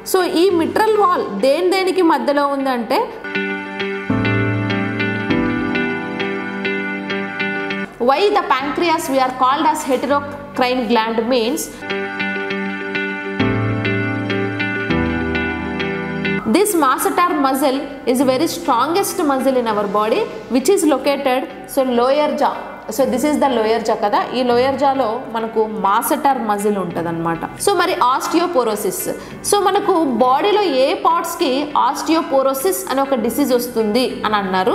so ఈ mitral valve దేని దేనికి మధ్యలో ఉందంటే why the pancreas we are called as heterocrine gland means this masseter muscle is very strongest muscle in our body which is located so lower jaw so this is the lower jaw కదా ఈ lower జాలో మనకు మాసటర్ muscle ఉంటుంది అనమాట so మరి osteoporosis so మనకు బాడీలో ఏ పార్ట్స్కి osteoporosis అనే ఒక డిసీజ్ వస్తుంది అని అన్నారు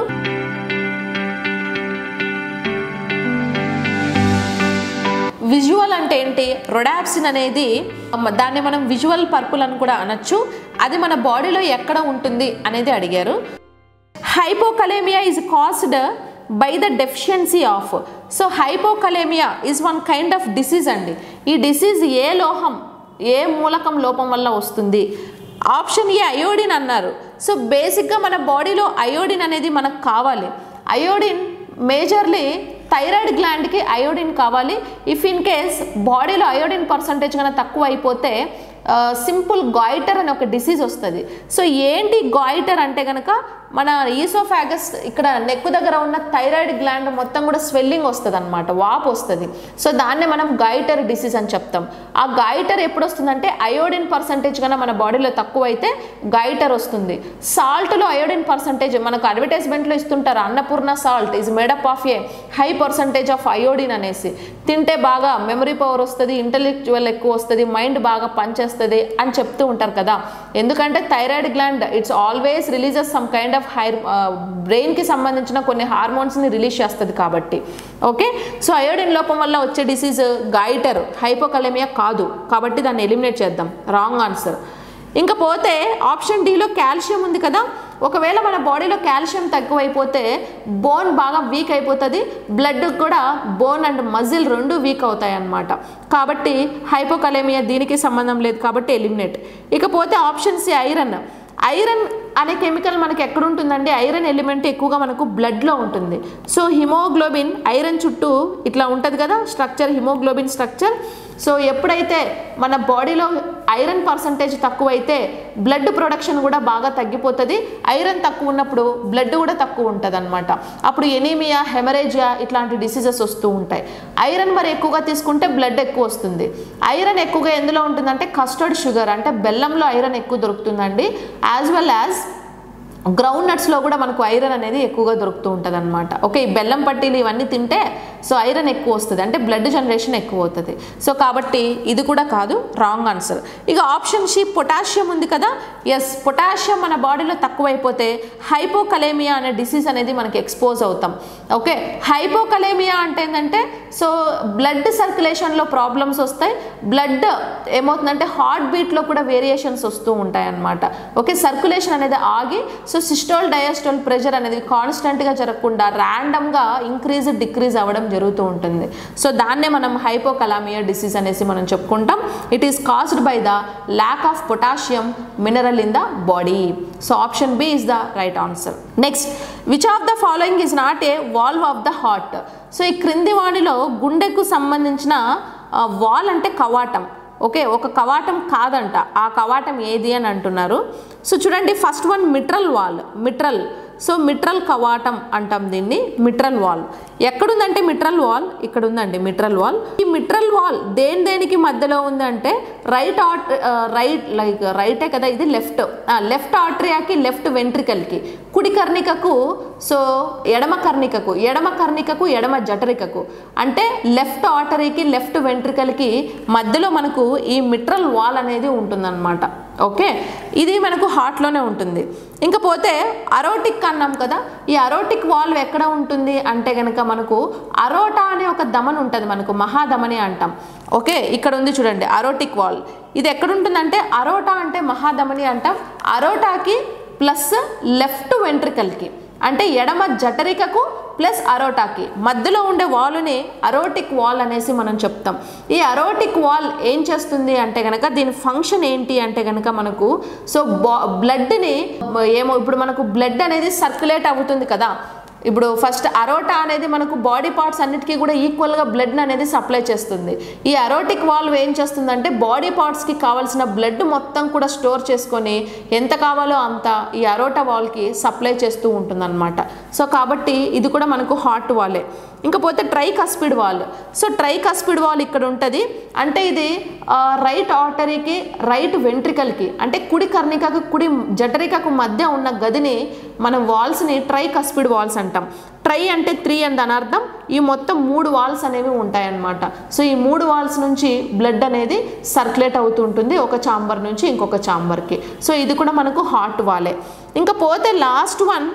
విజువల్ అంటే ఏంటి రొడాప్సిన్ అనేది మ- దాన్ని మనం విజువల్ పర్పుల్ అని కూడా అనొచ్చు అది మన బాడీలో ఎక్కడ ఉంటుంది అనేది అడిగారు hypokalemia is caused by the deficiency of so hypokalemia is one kind of disease అండి ఈ డిసీజ్ ఏ లోహం ఏ మూలకం లోపం వల్ల వస్తుంది ఆప్షన్ ఏ అయోడిన్ అన్నారు సో బేసిక్గా మన బాడీలో అయోడిన్ అనేది మనకు కావాలి అయోడిన్ మేజర్లీ థైరాయిడ్ గ్లాండ్కి అయోడిన్ కావాలి ఇఫ్ ఇన్ కేస్ బాడీలో అయోడిన్ పర్సంటేజ్ కన్నా తక్కువ అయిపోతే సింపుల్ గాయిటర్ అనే ఒక డిసీజ్ వస్తుంది సో ఏంటి గాయిటర్ అంటే కనుక మన ఈసోఫాగస్ ఇక్కడ నెక్ దగ్గర ఉన్న థైరాయిడ్ గ్లాండ్ మొత్తం కూడా స్వెల్లింగ్ వస్తుంది అనమాట వాపు వస్తుంది సో దాన్నే మనం గాయిటర్ డిసీజ్ అని చెప్తాం ఆ గాయిటర్ ఎప్పుడు వస్తుందంటే అయోడిన్ పర్సంటేజ్ కన్నా మన బాడీలో తక్కువ అయితే గాయిటర్ వస్తుంది సాల్ట్లో అయోడిన్ పర్సంటేజ్ మనకు అడ్వర్టైజ్మెంట్లో ఇస్తుంటారు Annapurna salt is made up of a high percentage of iodine అనేసి తింటే బాగా మెమరీ పవర్ వస్తుంది ఇంటలెక్చువల్ ఎక్కువ వస్తుంది మైండ్ బాగా పనిచేస్తుంది అని చెప్తూ ఉంటారు కదా ఎందుకంటే thyroid gland it's always releases some kind of high బ్రెయిన్కి సంబంధించిన కొన్ని హార్మోన్స్ని రిలీజ్ చేస్తుంది కాబట్టి ఓకే సో అయోడిన్ లోపం వల్ల వచ్చే డిసీజ్ గాయిటర్ హైపోకలెమియా కాదు కాబట్టి దాన్ని ఎలిమినేట్ చేద్దాం రాంగ్ ఆన్సర్ ఇంకా పోతే ఆప్షన్ డిలో కాల్షియం ఉంది కదా ఒకవేళ మన బాడీలో కాల్షియం తక్కువైపోతే బోన్ బాగా వీక్ అయిపోతుంది బ్లడ్ కూడా బోన్ అండ్ మజిల్ రెండు వీక్ అవుతాయి అన్నమాట కాబట్టి హైపోకలేమియా దీనికి సంబంధం లేదు కాబట్టి ఎలిమినేట్ ఇకపోతే ఆప్షన్ సి ఐరన్ ఐరన్ అనే కెమికల్ మనకి ఎక్కడ ఉంటుందండి ఐరన్ ఎలిమెంట్ ఎక్కువగా మనకు బ్లడ్లో ఉంటుంది సో హిమోగ్లోబిన్ ఐరన్ చుట్టూ ఇట్లా ఉంటుంది కదా స్ట్రక్చర్ హిమోగ్లోబిన్ స్ట్రక్చర్ సో ఎప్పుడైతే మన బాడీలో ఐరన్ పర్సంటేజ్ తక్కువైతే బ్లడ్ ప్రొడక్షన్ కూడా బాగా తగ్గిపోతుంది ఐరన్ తక్కువ ఉన్నప్పుడు బ్లడ్ కూడా తక్కువ ఉంటుంది అనమాట అప్పుడు ఎనీమియా హెమరేజియా ఇట్లాంటి డిసీజెస్ వస్తూ ఉంటాయి ఐరన్ మరి ఎక్కువగా తీసుకుంటే బ్లడ్ ఎక్కువ వస్తుంది ఐరన్ ఎక్కువగా ఎందులో ఉంటుందంటే కస్టర్డ్ షుగర్ అంటే బెల్లంలో ఐరన్ ఎక్కువ దొరుకుతుందండి యాజ్ వెల్ యాజ్ గ్రౌండ్ నట్స్లో కూడా మనకు ఐరన్ అనేది ఎక్కువగా దొరుకుతూ ఉంటుంది అనమాట ఓకే ఈ బెల్లం పట్టీలు ఇవన్నీ తింటే సో ఐరన్ ఎక్కువ వస్తుంది అంటే బ్లడ్ జనరేషన్ ఎక్కువ అవుతుంది సో కాబట్టి ఇది కూడా కాదు రాంగ్ ఆన్సర్ ఇక ఆప్షన్ షి పొటాషియం ఉంది కదా ఎస్ పొటాషియం మన బాడీలో తక్కువైపోతే హైపోకలేమియా అనే డిసీజ్ అనేది మనకి ఎక్స్పోజ్ అవుతాం ఓకే హైపోకలేమియా అంటే ఏంటంటే సో బ్లడ్ సర్క్యులేషన్లో ప్రాబ్లమ్స్ వస్తాయి బ్లడ్ ఏమవుతుందంటే హార్ట్ బీట్లో కూడా వేరియేషన్స్ వస్తూ ఉంటాయి అన్నమాట ఓకే సర్క్యులేషన్ అనేది ఆగి సో సిస్టోల్ డయాస్టోల్ ప్రెషర్ అనేది కాన్స్టెంట్గా జరగకుండా ర్యాండమ్గా ఇంక్రీజ్ డిక్రీజ్ అవ్వడం జరుగుతూ ఉంటుంది సో దాన్నే మనం హైపోకలామియా డిసీజ్ అనేసి మనం చెప్పుకుంటాం it is caused by the lack of potassium mineral in the body so option B is the right answer next which of the following is not a valve of the heart so ఈ క్రింది వాణిలో గుండెకు సంబంధించిన wall అంటే కవాటం okay ఒక కవాటం కాదంట ఆ కవాటం ఏది అని అంటున్నారు సో చూడండి first one mitral valve mitral so mitral కవాటం అంటాం దీన్ని మిట్రల్ వాల్ ఎక్కడుందంటే మిట్రల్ వాల్ ఇక్కడ ఉందండి మిట్రల్ వాల్ ఈ మిట్రల్ వాల్ దేని దేనికి మధ్యలో ఉందంటే రైట్ ఆర్ట్ రైట్ లైక్ రైటే కదా ఇది లెఫ్ట్ లెఫ్ట్ ఆర్టరియాకి లెఫ్ట్ వెంట్రికల్కి కుడి కర్ణికకు సో ఎడమ కర్ణికకు ఎడమ కర్ణికకు ఎడమ జఠరికకు అంటే లెఫ్ట్ ఆర్టరీకి లెఫ్ట్ వెంట్రికల్కి మధ్యలో మనకు ఈ మిట్రల్ వాల్ అనేది ఉంటుందన్నమాట ఓకే ఇది మనకు హార్ట్లోనే ఉంటుంది ఇంకా పోతే అరోటిక్ అన్నాం కదా ఈ అరోటిక్ వాల్వ్ ఎక్కడ ఉంటుంది అంటే కనుక మనకు అరోటా అనే ఒక దమన్ ఉంటుంది మనకు మహాధమని అంటాం ఓకే ఇక్కడ ఉంది చూడండి అరోటిక్ వాల్ ఇది ఎక్కడ ఉంటుందంటే అరోటా అంటే మహాధమని అంటాం అరోటాకి ప్లస్ లెఫ్ట్ వెంట్రికల్కి అంటే ఎడమ జఠరికకు ప్లస్ అరోటాకి మధ్యలో ఉండే వాలుని అరోటిక్ వాల్ అనేసి మనం చెప్తాం ఈ అరోటిక్ వాల్ ఏం చేస్తుంది అంటే కనుక దీని ఫంక్షన్ ఏంటి అంటే కనుక మనకు సో బా బ్లడ్ని ఏమో ఇప్పుడు మనకు బ్లడ్ అనేది సర్క్యులేట్ అవుతుంది కదా ఇప్పుడు ఫస్ట్ అరోటా అనేది మనకు బాడీ పార్ట్స్ అన్నిటికీ కూడా ఈక్వల్గా బ్లడ్ అనేది సప్లై చేస్తుంది ఈ అరోటిక్ వాల్వ్ ఏం చేస్తుందంటే బాడీ పార్ట్స్కి కావాల్సిన బ్లడ్ మొత్తం కూడా స్టోర్ చేసుకొని ఎంత కావాలో అంత ఈ అరోటా వాల్కి సప్లై చేస్తూ ఉంటుందన్నమాట సో కాబట్టి ఇది కూడా మనకు హార్ట్ వాలే ఇంకపోతే tricuspid valve so tricuspid valve ఇక్కడ ఉంటుంది అంటే ఇది రైట్ ఆర్టరీకి రైట్ వెంట్రికల్కి అంటే కుడి కర్ణికకు కుడి జఠరికకు మధ్య ఉన్న గదిని మనం వాల్స్ని ట్రై కస్పిడ్ వాల్స్ అంటాం ట్రై అంటే త్రీ అని దాని అర్థం ఈ మొత్తం మూడు వాల్స్ అనేవి ఉంటాయన్నమాట సో ఈ మూడు వాల్స్ నుంచి బ్లడ్ అనేది సర్క్యులేట్ అవుతూ ఉంటుంది ఒక చాంబర్ నుంచి ఇంకొక చాంబర్కి సో ఇది కూడా మనకు హార్ట్ వాలే ఇంకా పోతే లాస్ట్ వన్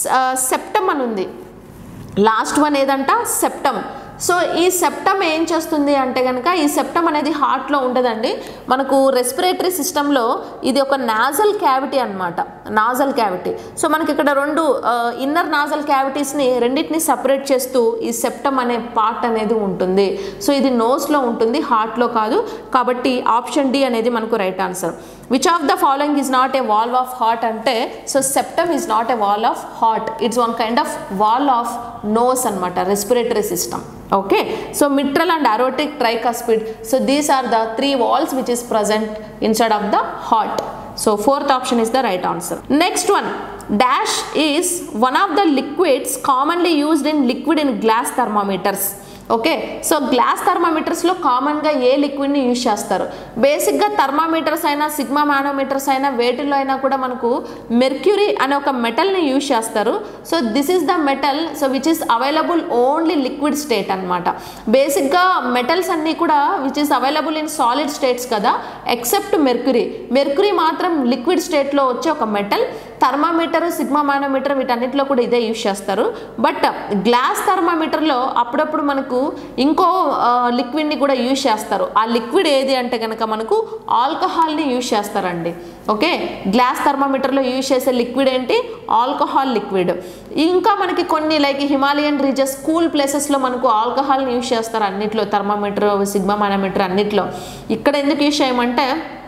సెప్టమ్ అని ఉంది లాస్ట్ వన్ ఏదంట సెప్టమ్ సో ఈ సెప్టమ్ ఏం చేస్తుంది అంటే కనుక ఈ సెప్టమ్ అనేది హార్ట్లో ఉండదండి మనకు రెస్పిరేటరీ సిస్టంలో ఇది ఒక నాజల్ క్యావిటీ అనమాట నాజల్ క్యావిటీ సో మనకి ఇక్కడ రెండు ఇన్నర్ నాజల్ క్యావిటీస్ని రెండింటిని సపరేట్ చేస్తూ ఈ సెప్టమ్ అనే పార్ట్ అనేది ఉంటుంది సో ఇది నోస్లో ఉంటుంది హార్ట్లో కాదు కాబట్టి ఆప్షన్ డి అనేది మనకు right answer which of the following is not a wall of heart అంటే so septum is not a wall of heart it's one kind of wall of nose అనమాట respiratory system okay so mitral and aortic tricuspid so these are the three walls which is present inside of the heart so fourth option is the right answer next one dash is one of the liquids commonly used in liquid in glass thermometers okay so glass థర్మామీటర్స్లో కామన్గా ఏ లిక్విడ్ని use చేస్తారు బేసిక్గా thermometers అయినా sigma మానోమీటర్స్ అయినా వేటిల్లో అయినా కూడా మనకు మెర్క్యూరీ అనే ఒక మెటల్ని యూజ్ చేస్తారు so this is the metal so which is available only liquid state అనమాట బేసిక్గా మెటల్స్ అన్నీ కూడా which is available in solid states కదా ఎక్సెప్ట్ మెర్క్యూరీ మెర్క్యూరీ మాత్రం లిక్విడ్ స్టేట్లో వచ్చే ఒక మెటల్ థర్మామీటర్ సిగ్మా మానోమీటర్ వీటన్నిటిలో కూడా ఇదే యూజ్ చేస్తారు బట్ గ్లాస్ థర్మామీటర్లో అప్పుడప్పుడు మనకు ఇంకో లిక్విడ్ని కూడా యూజ్ చేస్తారు ఆ లిక్విడ్ ఏది అంటే కనుక మనకు ఆల్కహాల్ని యూజ్ చేస్తారండి ఓకే గ్లాస్ థర్మామీటర్లో యూజ్ చేసే లిక్విడ్ ఏంటి ఆల్కహాల్ లిక్విడ్ ఇంకా మనకి కొన్ని లైక్ హిమాలయన్ రీజెస్ కూల్ ప్లేసెస్లో మనకు ఆల్కహాల్ని యూజ్ చేస్తారు అన్నిట్లో థర్మామీటర్ సిగ్మా మానోమీటర్ అన్నిట్లో ఇక్కడ ఎందుకు యూజ్ చేయమంటే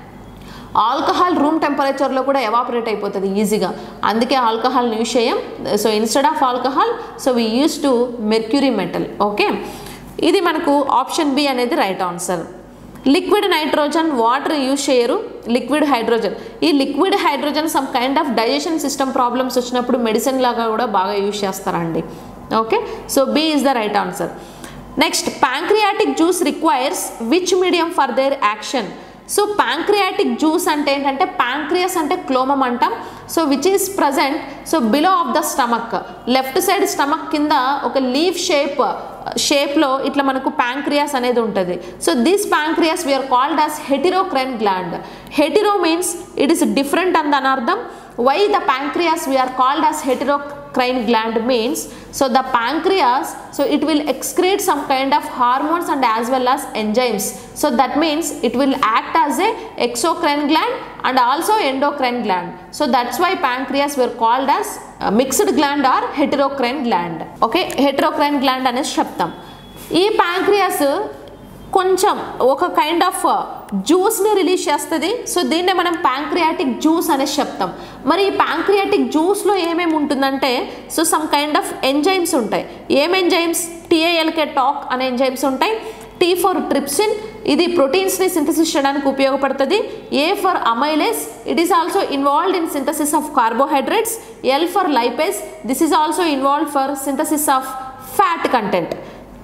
ఆల్కహాల్ రూమ్ టెంపరేచర్లో కూడా ఎవాపరేట్ అయిపోతుంది ఈజీగా అందుకే ఆల్కహాల్ని యూజ్ చేయం so instead of alcohol so we use to mercury metal okay ఇది మనకు ఆప్షన్ బి అనేది right answer liquid nitrogen water use చేయరు లిక్విడ్ హైడ్రోజన్ ఈ liquid hydrogen some kind of digestion system problems వచ్చినప్పుడు మెడిసిన్ లాగా కూడా బాగా యూజ్ చేస్తారండి okay so B is the right answer next pancreatic juice requires which medium for their action so pancreatic juice అంటే ఏంటంటే pancreas అంటే క్లోమం అంటాం so which is present so below of the stomach left side stomach కింద ఒక leaf shape షేప్లో ఇట్లా మనకు ప్యాంక్రియాస్ అనేది ఉంటుంది so this pancreas we are called as heterocrine gland hetero means it is different అని దాని అర్థం why the pancreas we are called as heterocrine gland means so the pancreas so it will excrete some kind of hormones and as well as enzymes so that means it will act as a exocrine gland and also endocrine gland so that's why pancreas were called as uh, mixed gland or heterocrine gland okay heterocrine gland అనేసి చెప్తాం ఈ pancreas కొంచెం ఒక kind of జ్యూస్ని release చేస్తుంది so దీన్నే మనం pancreatic juice అనేసి చెప్తాం మరి ఈ ప్యాంక్రియాటిక్ జ్యూస్లో ఏమేమి ఉంటుందంటే so some kind of enzymes ఉంటాయి ఏం ఎంజైమ్స్ టిఏఎల్కే టాక్ అనే ఎంజైమ్స్ ఉంటాయి టీ ఫర్ ట్రిప్సిన్ ఇది ప్రోటీన్స్ని సింథసిస్ చేయడానికి ఉపయోగపడుతుంది A for amylase it is also involved in synthesis of carbohydrates L for lipase this is also involved for synthesis of fat content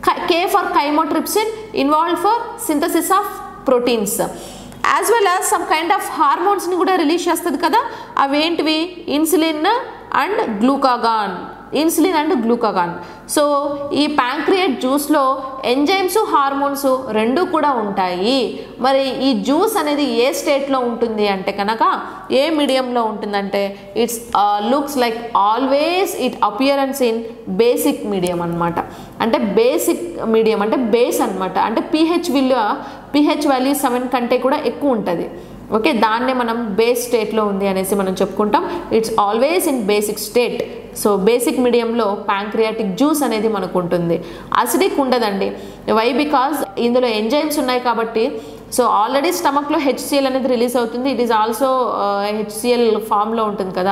K for chymotrypsin involved for synthesis of proteins as well as some kind of హార్మోన్స్ని కూడా release చేస్తుంది కదా అవేంటివి insulin and glucagon insulin and glucagon so ఈ pancreatic జ్యూస్లో enzymes hormones రెండు కూడా ఉంటాయి మరి ఈ జ్యూస్ అనేది ఏ స్టేట్లో ఉంటుంది అంటే కనుక ఏ మీడియంలో ఉంటుందంటే it's looks like always it appearance in basic medium అనమాట అంటే బేసిక్ మీడియం అంటే బేస్ అనమాట అంటే పిహెచ్ విలువ పిహెచ్ వాల్యూ సెవెన్ కంటే కూడా ఎక్కువ ఉంటుంది ఓకే దాన్నే మనం బేస్ స్టేట్లో ఉంది అనేసి మనం చెప్పుకుంటాం it's always in basic state so basic మీడియంలో ప్యాంక్రియాటిక్ జ్యూస్ అనేది మనకు ఉంటుంది అసిడిక్ ఉండదండి వై బికాజ్ ఇందులో ఎంజైమ్స్ ఉన్నాయి కాబట్టి సో ఆల్రెడీ స్టమక్లో హెచ్సిఎల్ అనేది రిలీజ్ అవుతుంది ఇట్ ఈస్ ఆల్సో హెచ్సిఎల్ ఫామ్లో ఉంటుంది కదా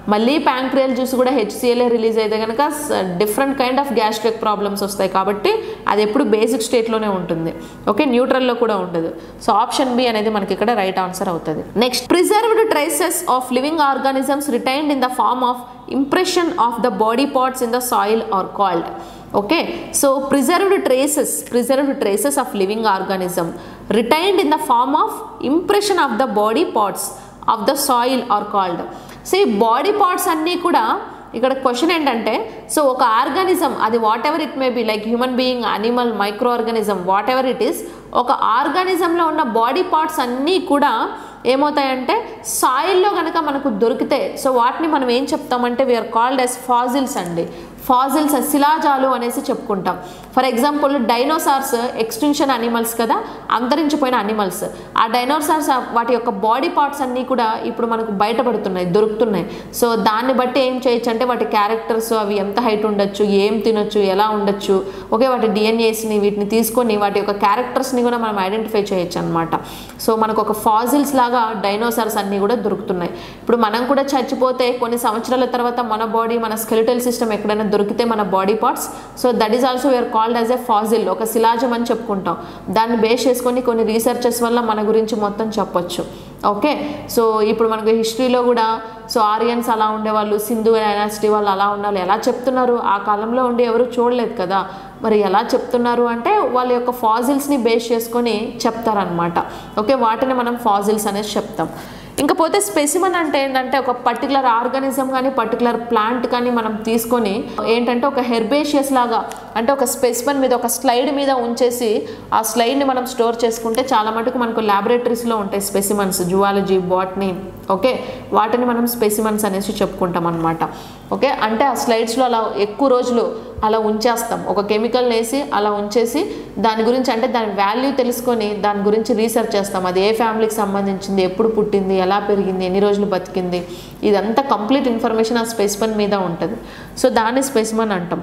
మళ్ళీ ప్యాంక్రియల్ జ్యూస్ కూడా హెచ్సిఎల్ఏ రిలీజ్ అయితే కనుక different kind of gastric problems వస్తాయి కాబట్టి అది ఎప్పుడు బేసిక్ స్టేట్లోనే ఉంటుంది ఓకే న్యూట్రల్లో కూడా ఉండదు సో ఆప్షన్ బి అనేది మనకి ఇక్కడ రైట్ ఆన్సర్ అవుతుంది next preserved traces of living organisms retained in the form of impression of the body parts in the soil are called okay so preserved traces preserved traces of living organism retained in the form of impression of the body parts of the soil are called so ఈ body parts అన్నీ కూడా ఇక్కడ question ఏంటంటే so ఒక organism అది whatever it may be like human being animal microorganism whatever it is ఒక ఆర్గానిజంలో ఉన్న బాడీ పార్ట్స్ అన్నీ కూడా ఏమవుతాయంటే సాయిల్లో కనుక మనకు దొరికితే సో వాటిని మనం ఏం చెప్తామంటే వీఆర్ కాల్డ్ ఎస్ ఫాజిల్స్ అండి ఫాజిల్స్ శిలాజాలు అనేసి చెప్పుకుంటాం for example dinosaurs extinction animals కదా అంతరించిపోయిన అనిమల్స్ ఆ డైనోసార్స్ వాటి యొక్క బాడీ పార్ట్స్ అన్నీ కూడా ఇప్పుడు మనకు బయటపడుతున్నాయి దొరుకుతున్నాయి సో దాన్ని బట్టి ఏం చేయొచ్చు అంటే వాటి క్యారెక్టర్స్ అవి ఎంత హైట్ ఉండొచ్చు ఏం తినొచ్చు ఎలా ఉండొచ్చు ఓకే వాటి డిఎన్ఏస్ని వీటిని తీసుకొని వాటి యొక్క క్యారెక్టర్స్ని కూడా మనం ఐడెంటిఫై చేయొచ్చు అనమాట సో మనకు ఒక ఫాజిల్స్ లాగా డైనోసార్స్ అన్నీ కూడా దొరుకుతున్నాయి ఇప్పుడు మనం కూడా చచ్చిపోతే కొన్ని సంవత్సరాల తర్వాత మన బాడీ మన స్కెలిటల్ సిస్టమ్ ఎక్కడైనా దొరికితే మన body parts so that is also we are called as a fossil ఒక శిలాజం అని చెప్పుకుంటాం దాన్ని బేస్ చేసుకొని కొన్ని రీసెర్చెస్ వల్ల మన గురించి మొత్తం చెప్పొచ్చు ఓకే సో ఇప్పుడు మనకు హిస్టరీలో కూడా సో ఆరియన్స్ అలా ఉండేవాళ్ళు సింధు డైనాసిటీ వాళ్ళు అలా ఉండాలి ఎలా చెప్తున్నారు ఆ కాలంలో ఉండి ఎవరు చూడలేదు కదా మరి ఎలా చెప్తున్నారు అంటే వాళ్ళ యొక్క ఫాజిల్స్ని బేస్ చేసుకొని చెప్తారనమాట ఓకే వాటిని మనం ఫాజిల్స్ అనేది చెప్తాం ఇంకపోతే స్పెసిమన్ అంటే ఏంటంటే ఒక పర్టికులర్ ఆర్గానిజం కానీ పర్టికులర్ ప్లాంట్ కానీ మనం తీసుకొని ఏంటంటే ఒక హెర్బేషియస్ లాగా అంటే ఒక స్పెసిమన్ మీద ఒక స్లైడ్ మీద ఉంచేసి ఆ స్లైడ్ని మనం స్టోర్ చేసుకుంటే చాలా మటుకు మనకు ల్యాబొరేటరీస్లో ఉంటాయి స్పెసిమన్స్ జువాలజీ బాట్నీ ఓకే వాటిని మనం స్పెసిమన్స్ అనేసి చెప్పుకుంటాం అనమాట ఓకే అంటే ఆ స్లైడ్స్లో అలా ఎక్కువ రోజులు అలా ఉంచేస్తాం ఒక కెమికల్ వేసి అలా ఉంచేసి దాని గురించి అంటే దాని వాల్యూ తెలుసుకొని దాని గురించి రీసెర్చ్ చేస్తాం అది ఏ ఫ్యామిలీకి సంబంధించింది ఎప్పుడు పుట్టింది ఎలా పెరిగింది ఎన్ని రోజులు బతికింది ఇదంతా కంప్లీట్ ఇన్ఫర్మేషన్ ఆ స్పెసిమన్ మీద ఉంటుంది సో దాన్ని స్పెసిమన్ అంటాం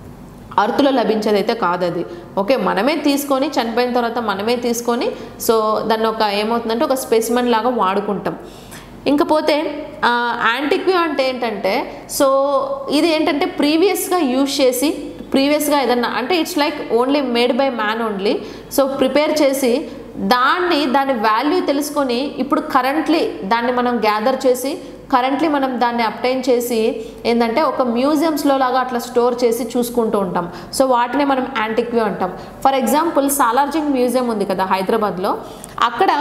అర్తులో లభించేది అయితే కాదు అది ఓకే మనమే తీసుకొని చనిపోయిన తర్వాత మనమే తీసుకొని సో దాన్ని ఒక ఏమవుతుందంటే ఒక స్పెసిమన్ లాగా వాడుకుంటాం ఇంకపోతే యాంటిక్యూ అంటే ఏంటంటే సో ఇది ఏంటంటే ప్రీవియస్గా యూజ్ చేసి ప్రీవియస్గా ఏదన్నా అంటే it's like only made by man only so prepare చేసి దాన్ని దాని వాల్యూ తెలుసుకొని ఇప్పుడు కరెంట్లీ దాన్ని మనం గ్యాదర్ చేసి కరెంట్లీ మనం దాన్ని అప్టైన్ చేసి ఏంటంటే ఒక మ్యూజియంస్లో లాగా అట్లా స్టోర్ చేసి చూసుకుంటూ ఉంటాం సో వాటిని మనం యాంటిక్వ్యూ అంటాం ఫర్ ఎగ్జాంపుల్ సాలార్జింగ్ మ్యూజియం ఉంది కదా హైదరాబాద్లో అక్కడ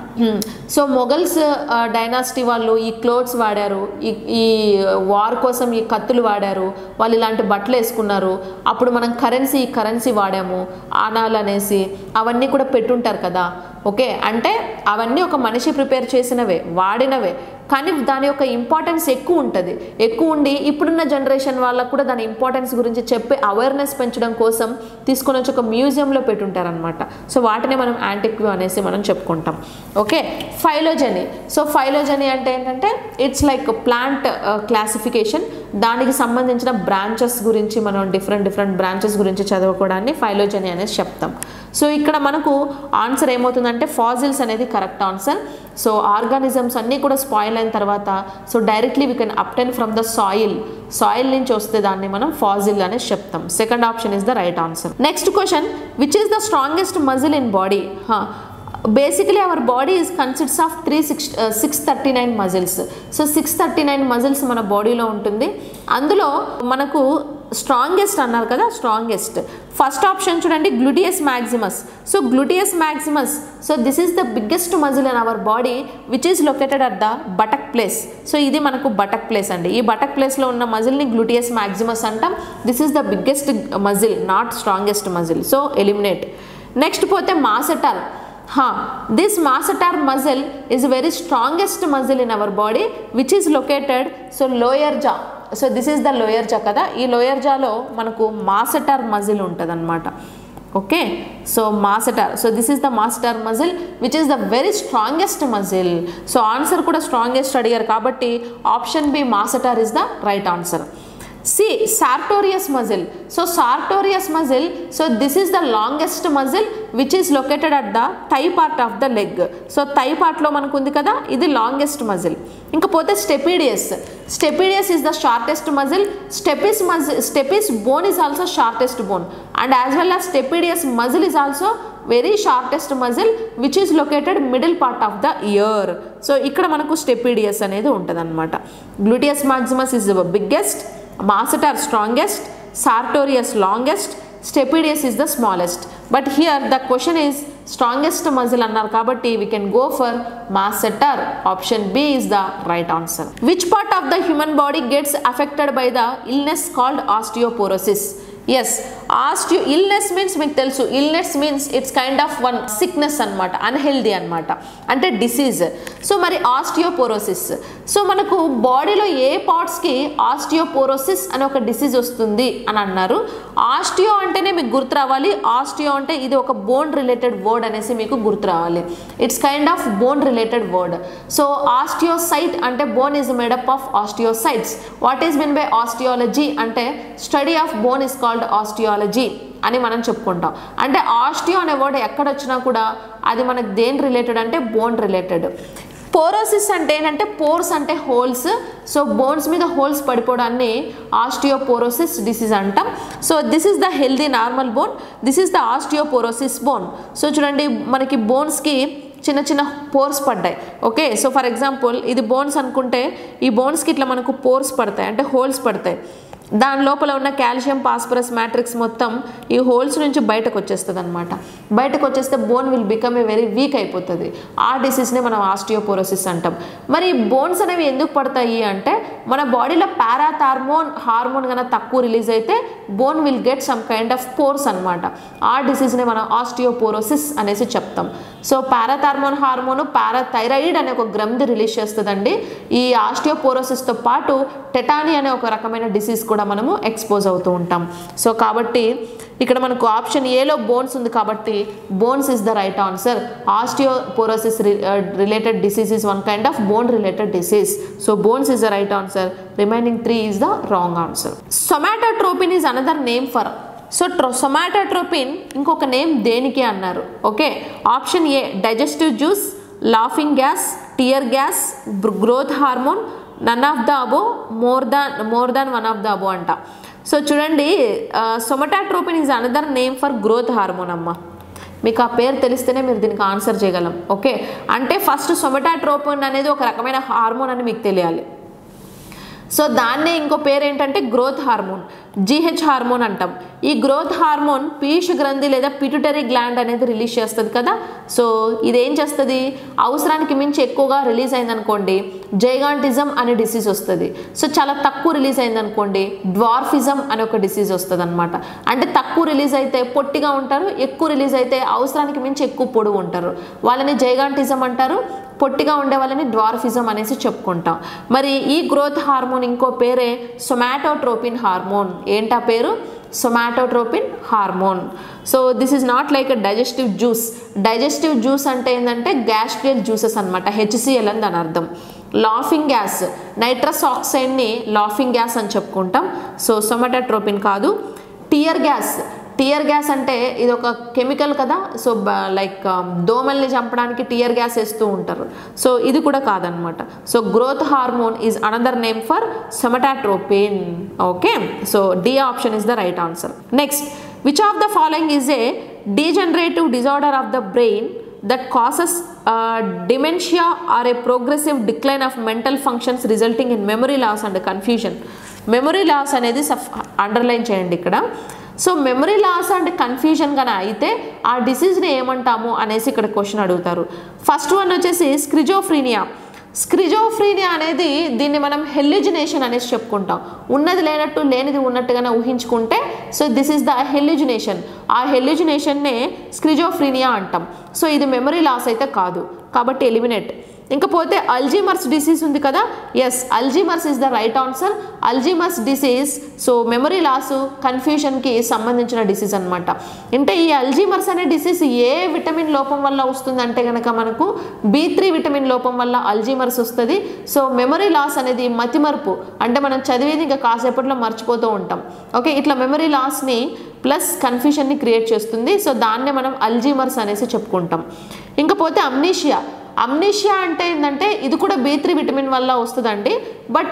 సో మొఘల్స్ డైనాసిటీ వాళ్ళు ఈ క్లోత్స్ వాడారు ఈ ఈ వార్ కోసం ఈ కత్తులు వాడారు వాళ్ళు ఇలాంటి బట్టలు వేసుకున్నారు అప్పుడు మనం కరెన్సీ కరెన్సీ వాడాము ఆనాలు అనేసి అవన్నీ కూడా పెట్టుంటారు కదా ఓకే అంటే అవన్నీ ఒక మనిషి ప్రిపేర్ చేసినవే వాడినవే కానీ దాని యొక్క ఇంపార్టెన్స్ ఎక్కువ ఉంటుంది ఎక్కువ ఉండి ఇప్పుడున్న జనరేషన్ వాళ్ళకు కూడా దాని ఇంపార్టెన్స్ గురించి చెప్పి అవేర్నెస్ పెంచడం కోసం తీసుకొని వచ్చి ఒక మ్యూజియంలో పెట్టుంటారనమాట సో వాటిని మనం యాంటిక్వ్యూ అనేసి మనం చెప్పుకుంటాం ఓకే ఫైలోజనీ సో ఫైలోజనీ అంటే ఏంటంటే ఇట్స్ లైక్ ప్లాంట్ క్లాసిఫికేషన్ దానికి సంబంధించిన బ్రాంచెస్ గురించి మనం డిఫరెంట్ డిఫరెంట్ బ్రాంచెస్ గురించి చదువుకోవడాన్ని ఫైలోజనీ అనేది చెప్తాం సో ఇక్కడ మనకు ఆన్సర్ ఏమవుతుందంటే ఫాజిల్స్ అనేది కరెక్ట్ ఆన్సర్ సో ఆర్గానిజమ్స్ అన్నీ కూడా స్పాయిల్ అయిన తర్వాత so directly we can obtain from the soil soil నుంచి వస్తే దాన్ని మనం ఫాజిల్ అనేసి చెప్తాం second option is the right answer next question which is the strongest muscle in body basically our body is consists of three six six thirty nine muscles so six thirty nine muscles మన బాడీలో ఉంటుంది అందులో మనకు strongest అన్నారు కదా strongest first option చూడండి gluteus maximus so gluteus maximus so this is the biggest muscle in our body which is located at the buttock place so ఇది మనకు బటక్ ప్లేస్ అండి ఈ బటక్ ప్లేస్లో ఉన్న మజిల్ని గ్లూటియస్ మ్యాక్సిమస్ అంటాం this is the biggest muscle not strongest muscle so eliminate next పోతే masseter huh this masseter muscle is very strongest muscle in our body which is located so lower jaw so this is the lower jaw కదా ఈ lower జాలో మనకు మాసెటార్ muscle ఉంటుంది అనమాట okay so masseter so this is the masseter muscle which is the very strongest muscle so answer కూడా strongest అడిగారు కాబట్టి option B masseter is the right answer C sartorius muscle so sartorius muscle so this is the longest muscle which is located at the thigh part of the leg so thigh part లో మనకు ఉంది కదా ఇది longest muscle ఇంకా పోతే stapedius stapedius is the shortest muscle stapes muscle stapes bone is also shortest bone and as well as stapedius muscle is also very shortest muscle which is located middle part of the ear so ఇక్కడ మనకు stapedius అనేది ఉంటుంది అనమాట gluteus maximus is biggest masseter strongest sartorius longest stapedius is the smallest but here the question is strongest muscle అన్నారు కాబట్టి we can go for మాసెటర్ option B is the right answer which part of the human body gets affected by the illness called osteoporosis as osteo illness means మీకు తెలుసు illness means it's kind of one sickness అనమాట unhealthy అనమాట అంటే disease so మరి osteoporosis so మనకు బాడీలో ఏ పార్ట్స్కి osteoporosis అనే ఒక డిసీజ్ వస్తుంది అని అన్నారు ఆస్టియో అంటేనే మీకు గుర్తు రావాలి ఆస్టియో అంటే ఇది ఒక బోన్ రిలేటెడ్ వర్డ్ అనేసి మీకు గుర్తు రావాలి it's kind of bone related word so osteocyte అంటే bone is made up of osteocytes what is mean by osteology అంటే study of bone is called osteology అని మనం చెప్పుకుంటాం అంటే ఆస్టియో అనే వర్డ్ ఎక్కడ వచ్చినా కూడా అది మనకు దేని రిలేటెడ్ అంటే బోన్ రిలేటెడ్ పోరోసిస్ అంటే ఏంటంటే పోర్స్ అంటే హోల్స్ సో బోన్స్ మీద హోల్స్ పడిపోవడాన్ని ఆస్టియోపోరోసిస్ డిసీజ్ అంటాం so this is the healthy normal bone this is the osteoporosis bone so చూడండి మనకి బోన్స్కి చిన్న చిన్న పోర్స్ పడ్డాయి ఓకే సో ఫర్ ఎగ్జాంపుల్ ఇది బోన్స్ అనుకుంటే ఈ బోన్స్కి ఇట్లా మనకు పోర్స్ పడతాయి అంటే హోల్స్ పడతాయి దాని లోపల ఉన్న కాల్షియం పాస్పరస్ మ్యాట్రిక్స్ మొత్తం ఈ హోల్స్ నుంచి బయటకు వచ్చేస్తుంది అనమాట బయటకు వచ్చేస్తే bone will become a very weak అయిపోతుంది ఆ డిసీజ్ని మనం ఆస్టియోపోరోసిస్ అంటాం మరి బోన్స్ అనేవి ఎందుకు పడతాయి అంటే మన బాడీలో పారాథార్మోన్ హార్మోన్ కన్నా తక్కువ రిలీజ్ అయితే bone will get some kind of pores అనమాట ఆ డిసీజ్ని మనం ఆస్టియోపోరోసిస్ అనేసి చెప్తాం సో పారాథార్మోన్ హార్మోన్ పారాథైరాయిడ్ అనే ఒక గ్రంథి రిలీజ్ చేస్తుందండి ఈ ఆస్టియోపోరోసిస్తో పాటు టెటానీ అనే ఒక రకమైన డిసీజ్ కూడా మనము ఎక్స్పోజ్ అవుతూ ఉంటాం సో కాబట్టి ఇక్కడ మనకు ఆప్షన్ ఏలో బోన్స్ ఉంది కాబట్టి bones is the right answer osteoporosis related disease is one kind of bone related disease so bones is the right answer remaining three is the wrong answer somatotropin is another name for so ట్రో somatotropin ఇంకొక name దేనికి అన్నారు okay option A digestive juice laughing gas tear gas growth hormone none of the above more than more than one of the above అంట so చూడండి సొమటాట్రోపిన్ is another name for growth hormone అమ్మ మీకు ఆ పేరు తెలిస్తేనే మీరు దీనికి ఆన్సర్ చేయగలం ఓకే అంటే ఫస్ట్ సొమటాట్రోపిన్ అనేది ఒక రకమైన హార్మోన్ అని మీకు తెలియాలి సో దాన్నే ఇంకో పేరు ఏంటంటే గ్రోత్ హార్మోన్ జీహెచ్ హార్మోన్ అంటాం ఈ గ్రోత్ హార్మోన్ పీయూష గ్రంథి లేదా పిట్యూటరీ గ్లాండ్ అనేది రిలీజ్ చేస్తుంది కదా సో ఇదేం చేస్తుంది అవసరానికి మించి ఎక్కువగా రిలీజ్ అయిందనుకోండి జైగాంటిజం అనే డిసీజ్ వస్తుంది సో చాలా తక్కువ రిలీజ్ అయిందనుకోండి డ్వార్ఫిజం అనే ఒక డిసీజ్ వస్తుంది అనమాట అంటే తక్కువ రిలీజ్ అయితే పొట్టిగా ఉంటారు ఎక్కువ రిలీజ్ అయితే అవసరానికి మించి ఎక్కువ పొడుగు ఉంటారు వాళ్ళని జైగాంటిజం అంటారు పొట్టిగా ఉండే వాళ్ళని డ్వార్ఫిజం అనేసి చెప్పుకుంటాం మరి ఈ గ్రోత్ హార్మోన్ ఇంకో పేరే సొమాటోట్రోపిన్ హార్మోన్ ఏంటా పేరు somatotropin hormone so this is not like a digestive juice digestive juice అంటే ఏంటంటే గ్యాస్ట్రియల్ జ్యూసెస్ అనమాట హెచ్సిఎల్ అని దాని అర్థం లాఫింగ్ గ్యాస్ నైట్రస్ ఆక్సైడ్ని లాఫింగ్ గ్యాస్ అని చెప్పుకుంటాం సో సొమాటోట్రోపిన్ కాదు టియర్ గ్యాస్ టియర్ గ్యాస్ అంటే ఇది ఒక కెమికల్ కదా సో లైక్ దోమల్ని చంపడానికి టియర్ గ్యాస్ వేస్తూ ఉంటారు సో ఇది కూడా కాదనమాట so growth hormone is another name for somatotropin okay so D option is the right answer next which of the following is a degenerative disorder of the brain that causes uh, dementia or a progressive decline of mental functions resulting in memory loss and confusion memory loss అనేది సఫ్ underline చేయండి ఇక్కడ so memory loss and confusion కానీ అయితే ఆ డిసీజ్ని ఏమంటాము అనేసి ఇక్కడ క్వశ్చన్ అడుగుతారు ఫస్ట్ వన్ వచ్చేసి స్క్రిజోఫ్రీనియా స్క్రిజోఫ్రీనియా అనేది దీన్ని మనం హెల్యుజినేషన్ అనేసి చెప్పుకుంటాం ఉన్నది లేనట్టు లేనిది ఉన్నట్టుగానే ఊహించుకుంటే so this is the hallucination ఆ హెల్యుజినేషన్నే స్క్రిజోఫ్రీనియా అంటాం సో ఇది మెమరీ లాస్ అయితే కాదు కాబట్టి ఎలిమినేట్ ఇంకపోతే అల్జీమర్స్ డిసీజ్ ఉంది కదా yes Alzheimer's is the right answer Alzheimer's disease so memory loss కన్ఫ్యూషన్కి సంబంధించిన డిసీజ్ అనమాట అంటే ఈ అల్జీమర్స్ అనే డిసీజ్ ఏ విటమిన్ లోపం వల్ల వస్తుందంటే కనుక మనకు బి త్రీ విటమిన్ లోపం వల్ల అల్జీమర్స్ వస్తుంది సో మెమరీ లాస్ అనేది మతిమరుపు అంటే మనం చదివేది ఇంకా కాసేపట్లో మర్చిపోతూ ఉంటాం ఓకే ఇట్లా మెమరీ లాస్ని ప్లస్ కన్ఫ్యూషన్ని క్రియేట్ చేస్తుంది సో దాన్నే మనం అల్జీమర్స్ అనేసి చెప్పుకుంటాం ఇంకపోతే అమ్నీషియా అమ్నీషియా అంటే ఏంటంటే ఇది కూడా బి త్రీ విటమిన్ వల్ల వస్తుందండి బట్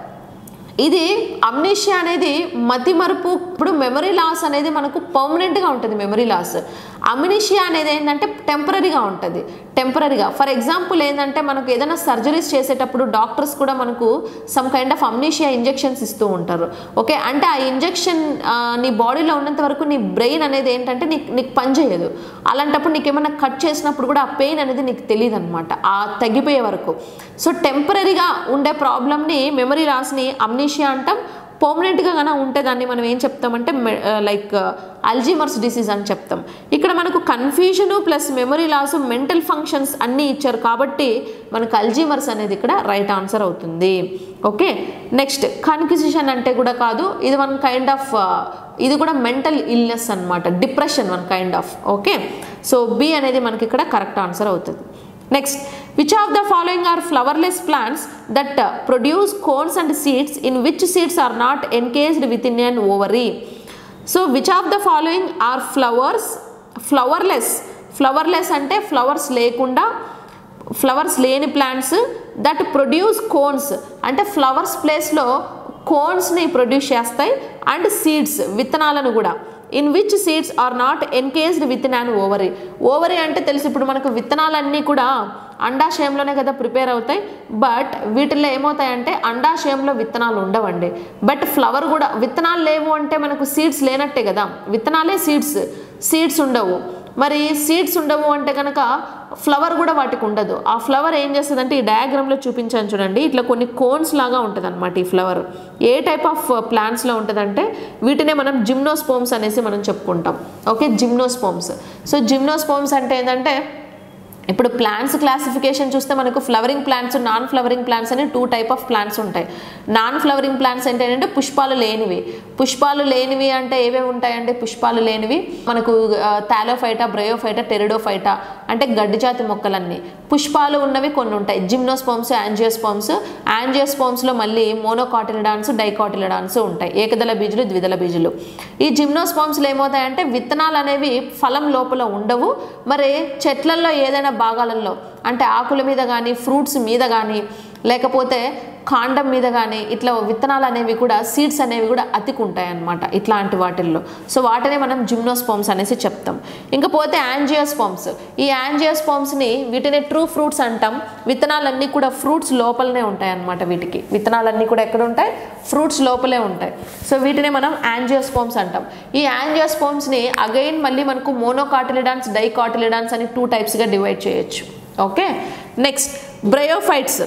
ఇది అమ్నీషియా అనేది మతిమరుపు ఇప్పుడు మెమరీ లాస్ అనేది మనకు పర్మనెంట్గా ఉంటుంది మెమరీ లాస్ అమ్నీషియా అనేది ఏంటంటే టెంపరీగా ఉంటుంది టెంపరీగా ఫర్ ఎగ్జాంపుల్ ఏంటంటే మనకు ఏదైనా సర్జరీస్ చేసేటప్పుడు డాక్టర్స్ కూడా మనకు some kind of amnesia injections ఇస్తూ ఉంటారు ఓకే అంటే ఆ ఇంజెక్షన్ నీ బాడీలో ఉన్నంత వరకు నీ బ్రెయిన్ అనేది ఏంటంటే నీకు నీకు పనిచేయదు అలాంటప్పుడు నీకు ఏమైనా కట్ చేసినప్పుడు కూడా ఆ పెయిన్ అనేది నీకు తెలియదు అనమాట ఆ తగ్గిపోయే వరకు సో టెంపరీగా ఉండే ప్రాబ్లమ్ని మెమరీ లాస్ని అమ్నీషియా అంటాం పర్మనెంట్గా కన్నా ఉంటే దాన్ని మనం ఏం చెప్తామంటే లైక్ అల్జీమర్స్ డిసీజ్ అని చెప్తాం ఇక్కడ మనకు confusion plus memory loss mental functions అన్నీ ఇచ్చారు కాబట్టి మనకు అల్జీమర్స్ అనేది ఇక్కడ రైట్ ఆన్సర్ అవుతుంది ఓకే నెక్స్ట్ కన్ఫ్యూజిషన్ అంటే కూడా కాదు ఇది వన్ కైండ్ ఆఫ్ ఇది కూడా మెంటల్ ఇల్నెస్ అనమాట depression one kind of okay so B అనేది మనకి ఇక్కడ కరెక్ట్ ఆన్సర్ అవుతుంది next which of the following are flowerless plants that produce cones and seeds in which seeds are not encased with in an ovary so which of the following are flowers flowerless flowerless అంటే flowers లేకుండా flowers లేని plants that produce cones అంటే flowers ప్లేస్లో కోన్స్ని produce చేస్తాయి and seeds విత్తనాలను కూడా in which seeds are not encased with an ovary ovary అంటే తెలుసు ఇప్పుడు మనకు విత్తనాలన్నీ కూడా అండాశయంలోనే కదా ప్రిపేర్ అవుతాయి బట్ వీటిల్లో ఏమవుతాయంటే అండాశయంలో విత్తనాలు ఉండవండి బట్ ఫ్లవర్ కూడా విత్తనాలు లేవు అంటే మనకు సీడ్స్ లేనట్టే కదా విత్తనాలే సీడ్స్ సీడ్స్ ఉండవు మరి సీడ్స్ ఉండవు అంటే కనుక ఫ్లవర్ కూడా వాటికి ఉండదు ఆ ఫ్లవర్ ఏం చేస్తుందంటే ఈ డయాగ్రామ్లో చూపించాను చూడండి ఇట్లా కొన్ని కోన్స్ లాగా ఉంటుంది అనమాట ఈ ఫ్లవర్ ఏ టైప్ ఆఫ్ ప్లాంట్స్లో ఉంటుందంటే వీటినే మనం జిమ్నోస్పోమ్స్ అనేసి మనం చెప్పుకుంటాం ఓకే జిమ్నోస్పోమ్స్ సో జిమ్నోస్పోమ్స్ అంటే ఏంటంటే ఇప్పుడు ప్లాంట్స్ క్లాసిఫికేషన్ చూస్తే మనకు flowering plants non flowering plants అని టూ టైప్ ఆఫ్ ప్లాంట్స్ ఉంటాయి నాన్ ఫ్లవరింగ్ ప్లాంట్స్ అంటే ఏంటంటే పుష్పాలు లేనివి పుష్పాలు లేనివి అంటే ఏవేవి ఉంటాయంటే పుష్పాలు లేనివి మనకు థాలోఫైటా బ్రయోఫైటా టెరిడోఫైటా అంటే గడ్డి జాతి మొక్కలన్నీ పుష్పాలు ఉన్నవి కొన్ని ఉంటాయి జిమ్నోస్పోమ్స్ యాంజియోస్పోమ్స్ యాంజియోస్పోమ్స్లో మళ్ళీ మోనోకాటిలిడాన్స్ డైకాటిలిడాన్స్ ఉంటాయి ఏకదళ బీజులు ద్విదళ బీజులు ఈ జిమ్నోస్పోమ్స్లో ఏమవుతాయంటే విత్తనాలు అనేవి ఫలం లోపల ఉండవు మరి చెట్లల్లో ఏదైనా భాగాలలో అంటే ఆకుల మీద కానీ ఫ్రూట్స్ మీద కానీ లేకపోతే కాండం మీద కానీ ఇట్లా విత్తనాలు అనేవి కూడా సీడ్స్ అనేవి కూడా అతికుంటాయి అన్నమాట ఇట్లాంటి వాటిల్లో సో వాటినే మనం జిమ్నోస్పోమ్స్ అనేసి చెప్తాం ఇంకా పోతే యాంజియోస్పోమ్స్ ఈ యాంజియోస్పోమ్స్ని వీటిని ట్రూ ఫ్రూట్స్ అంటాం విత్తనాలన్నీ కూడా ఫ్రూట్స్ లోపలనే ఉంటాయి అన్నమాట వీటికి విత్తనాలన్నీ కూడా ఎక్కడ ఉంటాయి ఫ్రూట్స్ లోపలే ఉంటాయి సో వీటిని మనం యాంజియోస్పోమ్స్ అంటాం ఈ యాంజియోస్పోమ్స్ని అగైన్ మళ్ళీ మనకు మోనోకాటిలిడాన్స్ డైకాటిలిడాన్స్ అని టూ టైప్స్గా డివైడ్ చేయొచ్చు ఓకే నెక్స్ట్ బ్రయోఫైట్స్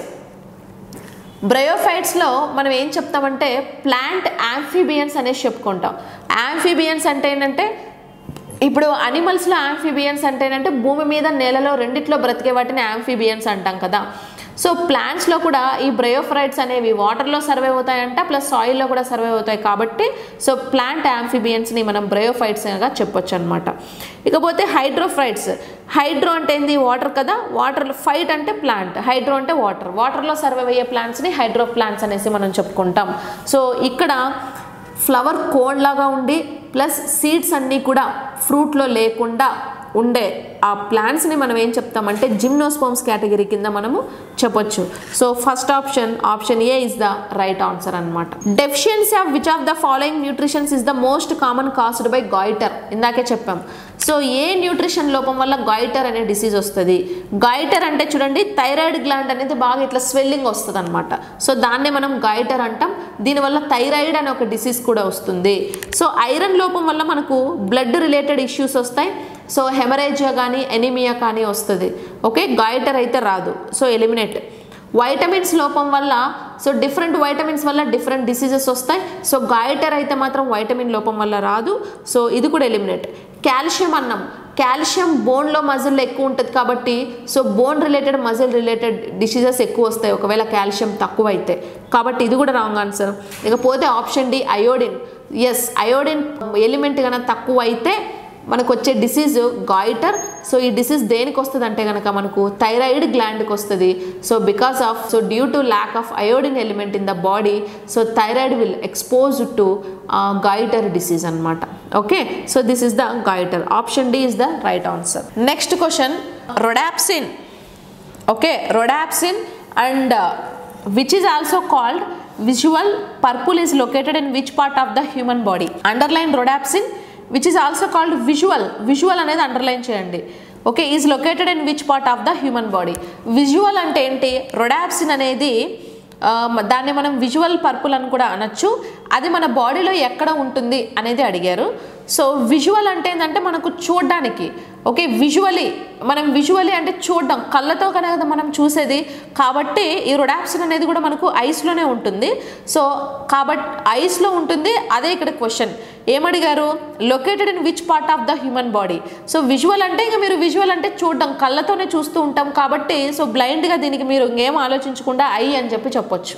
బ్రయోఫైట్స్లో మనం ఏం చెప్తామంటే ప్లాంట్ యాంఫీబియన్స్ అనేసి చెప్పుకుంటాం యాంఫీబియన్స్ అంటే ఏంటంటే ఇప్పుడు అనిమల్స్లో యాంఫీబియన్స్ అంటే ఏంటంటే భూమి మీద నేలలో రెండిట్లో బ్రతికే వాటిని యాంఫీబియన్స్ అంటాం కదా సో ప్లాంట్స్లో కూడా ఈ బ్రయోఫ్రైట్స్ అనేవి వాటర్లో సర్వే అవుతాయంట ప్లస్ సాయిల్లో కూడా సర్వే అవుతాయి కాబట్టి సో ప్లాంట్ యాంఫిబియన్స్ని మనం బ్రయోఫైట్స్గా చెప్పొచ్చు అనమాట ఇకపోతే హైడ్రోఫ్రైట్స్ హైడ్రో అంటే ఏంది వాటర్ కదా వాటర్ ఫైట్ అంటే ప్లాంట్ హైడ్రో అంటే వాటర్ వాటర్లో సర్వే అయ్యే ప్లాంట్స్ని హైడ్రో ప్లాంట్స్ అనేసి మనం చెప్పుకుంటాం సో ఇక్కడ ఫ్లవర్ కోన్ లాగా ఉండి ప్లస్ సీడ్స్ అన్నీ కూడా ఫ్రూట్లో లేకుండా ఉండే ఆ ప్లాంట్స్ని మనం ఏం చెప్తామంటే జిమ్నోస్పోమ్స్ కేటగిరీ కింద మనము చెప్పొచ్చు so first option option A is the right answer అనమాట deficiency of which of the following nutritions is the most common caused by goitre ఇందాకే చెప్పాం సో ఏ న్యూట్రిషన్ లోపం వల్ల గాయిటర్ అనే డిసీజ్ వస్తుంది గాయిటర్ అంటే చూడండి థైరాయిడ్ గ్లాండ్ అనేది బాగా ఇట్లా స్వెల్లింగ్ వస్తుంది అనమాట సో దాన్నే మనం గాయిటర్ అంటాం దీనివల్ల థైరాయిడ్ అనే ఒక డిసీజ్ కూడా వస్తుంది సో ఐరన్ లోపం వల్ల మనకు బ్లడ్ రిలేటెడ్ ఇష్యూస్ వస్తాయి సో హెమరేజియా కానీ ఎనిమియా కానీ వస్తుంది ఓకే గాయిటర్ అయితే రాదు సో ఎలిమినేట్ వైటమిన్స్ లోపం వల్ల సో డిఫరెంట్ వైటమిన్స్ వల్ల డిఫరెంట్ డిసీజెస్ వస్తాయి సో గాయటర్ అయితే మాత్రం వైటమిన్ లోపం వల్ల రాదు సో ఇది కూడా ఎలిమినేట్ కాల్షియం అన్నం కాల్షియం బోన్లో మజిల్లో ఎక్కువ ఉంటుంది కాబట్టి so bone related muscle related diseases ఎక్కువ వస్తాయి ఒకవేళ కాల్షియం తక్కువ అయితే కాబట్టి ఇది కూడా రాంగ్ ఆన్సర్ ఇకపోతే option D iodine yes iodine element కనుక తక్కువ అయితే మనకు వచ్చే డిసీజ్ గాయిటర్ సో ఈ డిసీజ్ దేనికి వస్తుంది అంటే కనుక మనకు థైరాయిడ్ గ్లాండ్కి వస్తుంది so because of so due to lack of iodine element in the body so thyroid will expose to goitre disease అనమాట okay so this is the goitre option D is the right answer next question rhodopsin okay rhodopsin and which is also called visual purple is located in which part of the human body underline rhodopsin which is also called visual visual అనేది underline చేయండి okay is located in which part of the human body visual అంటే ఏంటి rhodopsin అనేది ఆ, దాన్ని మనం visual purple అని కూడా అనొచ్చు అది మన బాడీలో ఎక్కడ ఉంటుంది అనేది అడిగారు సో విజువల్ అంటే ఏంటంటే మనకు చూడడానికి ఓకే విజువలీ మనం విజువలీ అంటే చూడడం కళ్ళతో కనుక మనం చూసేది కాబట్టి ఈ రొడాప్సిన్ అనేది కూడా మనకు ఐస్లోనే ఉంటుంది సో కాబట్టి ఐస్లో ఉంటుంది అదే ఇక్కడ క్వశ్చన్ ఏమడిగారు located in which part of the human body so visual అంటే ఇంకా మీరు విజువల్ అంటే చూడడం కళ్ళతోనే చూస్తూ ఉంటాం కాబట్టి సో బ్లైండ్గా దీనికి మీరు ఇంకేం ఆలోచించకుండా ఐ అని చెప్పి చెప్పొచ్చు